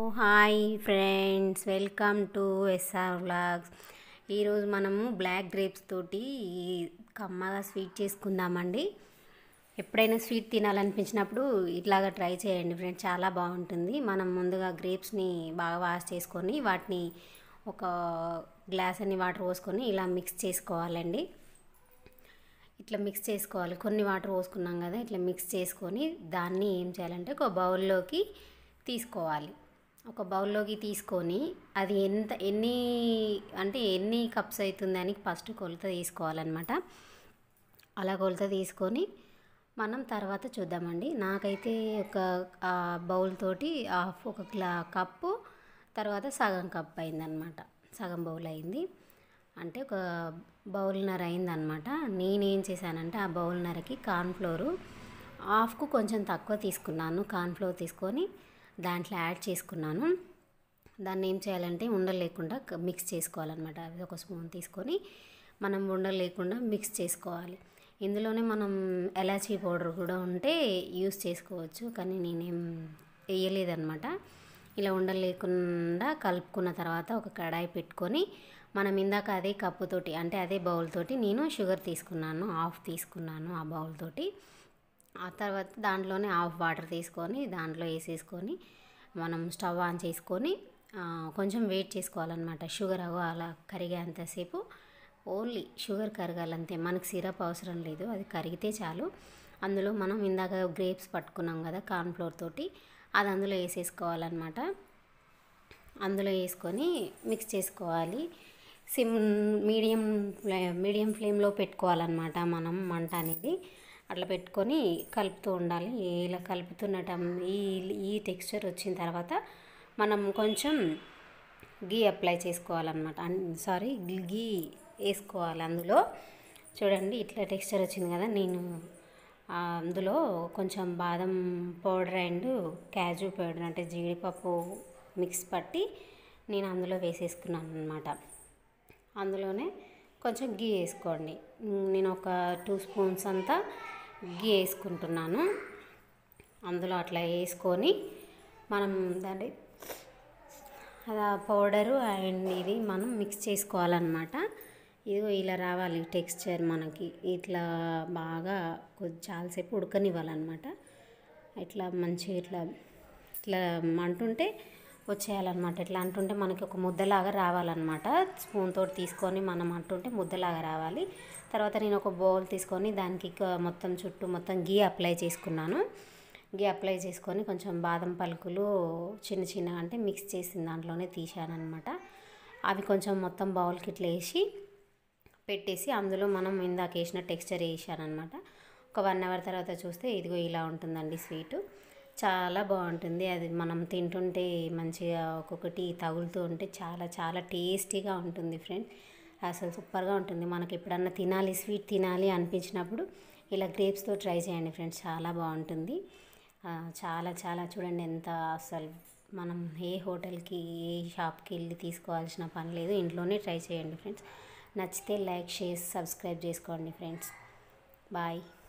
hi friends welcome to SR vlogs ఈరోజు మనము black grapes తోటి కమ్మగా స్వీట్ చేసుకుందామండి ఎప్పుడైనా స్వీట్ తినాలనిపించినప్పుడు ఇట్లాగా ట్రై చేయండి ఫ్రెండ్స్ చాలా బాగుంటుంది మనం ముందుగా గ్రేప్స్ని బాగా వాష్ చేసుకొని వాటిని ఒక గ్లాస్ అని వాటర్ పోసుకొని ఇలా మిక్స్ చేసుకోవాలండి ఇట్లా మిక్స్ చేసుకోవాలి కొన్ని వాటర్ పోసుకున్నాం కదా ఇట్లా మిక్స్ చేసుకొని దాన్ని ఏం చేయాలంటే ఒక బౌల్లోకి తీసుకోవాలి ఒక బౌల్లోకి తీసుకొని అది ఎంత ఎన్ని అంటే ఎన్ని కప్స్ అవుతుందని ఫస్ట్ కొలత తీసుకోవాలన్నమాట అలా కొలత తీసుకొని మనం తర్వాత చూద్దామండి నాకైతే ఒక ఆ బౌల్ తోటి హాఫ్ ఒక గ్లా కప్పు తర్వాత సగం కప్ అయిందనమాట సగం బౌల్ అయింది అంటే ఒక బౌల్నర అయిందనమాట నేనేం చేశానంటే ఆ బౌల్నరకి కార్న్ఫ్లోరు హాఫ్కు కొంచెం తక్కువ తీసుకున్నాను కార్న్ఫ్లోర్ తీసుకొని దాంట్లో యాడ్ చేసుకున్నాను దాన్ని ఏం చేయాలంటే ఉండలు లేకుండా మిక్స్ చేసుకోవాలన్నమాట అది ఒక స్పూన్ తీసుకొని మనం ఉండలు లేకుండా మిక్స్ చేసుకోవాలి ఇందులోనే మనం ఎలాచీ పౌడర్ కూడా ఉంటే యూస్ చేసుకోవచ్చు కానీ నేనేం వేయలేదన్నమాట ఇలా ఉండలు లేకుండా కలుపుకున్న తర్వాత ఒక కడాయి పెట్టుకొని మనం ఇందాక అదే కప్పుతోటి అంటే అదే బౌల్ తోటి నేను షుగర్ తీసుకున్నాను హాఫ్ తీసుకున్నాను ఆ బౌల్ తోటి ఆ తర్వాత దాంట్లోనే హాఫ్ వాటర్ తీసుకొని దాంట్లో వేసేసుకొని మనం స్టవ్ ఆన్ చేసుకొని కొంచెం వెయిట్ చేసుకోవాలన్నమాట షుగర్ అగో అలా కరిగేంతసేపు ఓన్లీ షుగర్ కరగాలంతే మనకు సిరప్ అవసరం లేదు అది కరిగితే చాలు అందులో మనం ఇందాక గ్రేప్స్ పట్టుకున్నాం కదా కార్న్ఫ్లోర్ తోటి అది అందులో వేసేసుకోవాలన్నమాట అందులో వేసుకొని మిక్స్ చేసుకోవాలి సిమ్ మీడియం మీడియం ఫ్లేమ్లో పెట్టుకోవాలన్నమాట మనం మంట అనేది అట్లా పెట్టుకొని కలుపుతూ ఉండాలి ఇలా కలుపుతున్నట ఈ ఈ టెక్స్చర్ వచ్చిన తర్వాత మనం కొంచెం గీ అప్లై చేసుకోవాలన్నమాట సారీ గీ వేసుకోవాలి అందులో చూడండి ఇట్లా టెక్స్చర్ వచ్చింది కదా నేను అందులో కొంచెం బాదం పౌడర్ అండ్ క్యాజు పౌడర్ అంటే జీడిపప్పు మిక్స్ పట్టి నేను అందులో వేసేసుకున్నాను అనమాట అందులోనే కొంచెం గీ వేసుకోండి నేను ఒక టూ స్పూన్స్ అంతా గీ వేసుకుంటున్నాను అందులో అట్లా వేసుకొని మనం దాన్ని అది పౌడరు అండ్ ఇది మనం మిక్స్ చేసుకోవాలన్నమాట ఇదిగో ఇలా రావాలి టెక్స్చర్ మనకి ఇట్లా బాగా కొద్ది చాలాసేపు ఉడకనివ్వాలన్నమాట ఇట్లా మంచిగా ఇట్లా ఇట్లా అంటుంటే వచ్చేయాలన్నమాట ఇట్లా అంటుంటే మనకి ఒక ముద్దలాగా రావాలన్నమాట స్పూన్ తోటి తీసుకొని మనం అంటుంటే ముద్దలాగా రావాలి తర్వాత నేను ఒక బౌల్ తీసుకొని దానికి మొత్తం చుట్టూ మొత్తం గీ అప్లై చేసుకున్నాను గీ అప్లై చేసుకొని కొంచెం బాదం పలుకులు చిన్న చిన్న అంటే మిక్స్ చేసిన దాంట్లోనే తీసాను అనమాట అవి కొంచెం మొత్తం బౌల్కి ఇట్లా వేసి పెట్టేసి అందులో మనం ఇందాక వేసిన టెక్స్చర్ వేసాను అనమాట ఒక వన్ అవర్ తర్వాత చూస్తే ఇదిగో ఇలా ఉంటుందండి స్వీటు చాలా బాగుంటుంది అది మనం తింటుంటే మంచిగా ఒక్కొక్కటి తగులుతూ ఉంటే చాలా చాలా టేస్టీగా ఉంటుంది ఫ్రెండ్స్ అసలు సూపర్గా ఉంటుంది మనకి ఎప్పుడన్నా తినాలి స్వీట్ తినాలి అనిపించినప్పుడు ఇలా గ్రేప్స్తో ట్రై చేయండి ఫ్రెండ్స్ చాలా బాగుంటుంది చాలా చాలా చూడండి ఎంత అసలు మనం ఏ హోటల్కి ఏ షాప్కి వెళ్ళి తీసుకోవాల్సిన పని లేదు ఇంట్లోనే ట్రై చేయండి ఫ్రెండ్స్ నచ్చితే లైక్ షేర్ సబ్స్క్రైబ్ చేసుకోండి ఫ్రెండ్స్ బాయ్